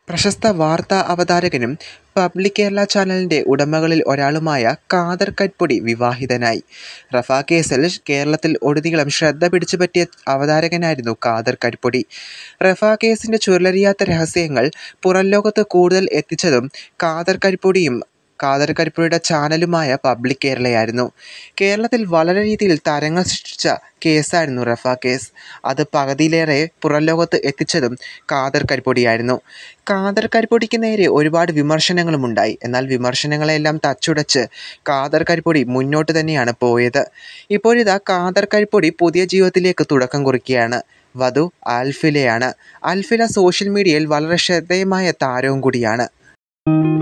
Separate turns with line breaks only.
പ്രശസ്ത വാർത്താ അവതാരകനും പബ്ലിക് കേരള ചാനലിന്റെ ഉടമകളിൽ ഒരാളുമായ ഖാദർ കരിപ്പൊടി വിവാഹിതനായി. റഫ കേസിൽ കേരളത്തിൽ ഉടനീളം ശ്രദ്ധ പിടിച്ചുപറ്റിയ അവതാരകനായിരുന്നു ഖാദർ കരിപ്പൊടി. റഫ കേസിന്റെ ചുരുളഴിയാത്ത രഹസ്യങ്ങൾ പുറംലോകത്ത് കൂടുതൽ എത്തിച്ചതും ഖാദർ കരിപ്പൊടിയും ഖാദർ കരിപ്പൊടിയുടെ ചാനലുമായ പബ്ലിക് കേരളയായിരുന്നു. കേരളത്തിൽ വളരെ രീതിയിൽ തരംഗം സൃഷ്ടിച്ച കേസായിരുന്നു റഫ കേസ്. അത് പകുതിയിലേറെ പുറംലോകത്ത് എത്തിച്ചതും ഖാദർ കരിപ്പൊടിയായിരുന്നു. ഖാദർ കരിപ്പൊടിക്ക് നേരെ ഒരുപാട് വിമർശനങ്ങളുമുണ്ടായി. എന്നാൽ വിമർശനങ്ങളെയെല്ലാം തച്ചുടച്ച് ഖാദർ കരിപ്പൊടി മുന്നോട്ട് തന്നെയാണ് പോയത്. ഇപ്പോഴിതാ ഖാദർ കരിപ്പൊടി പുതിയ ജീവിതത്തിലേക്ക് തുടക്കം കുറിക്കുകയാണ്. വധു അൽഫിലയാണ്. അൽഫില സോഷ്യൽ മീഡിയയിൽ വളരെ ശ്രദ്ധേയമായ താരവും കൂടിയാണ്.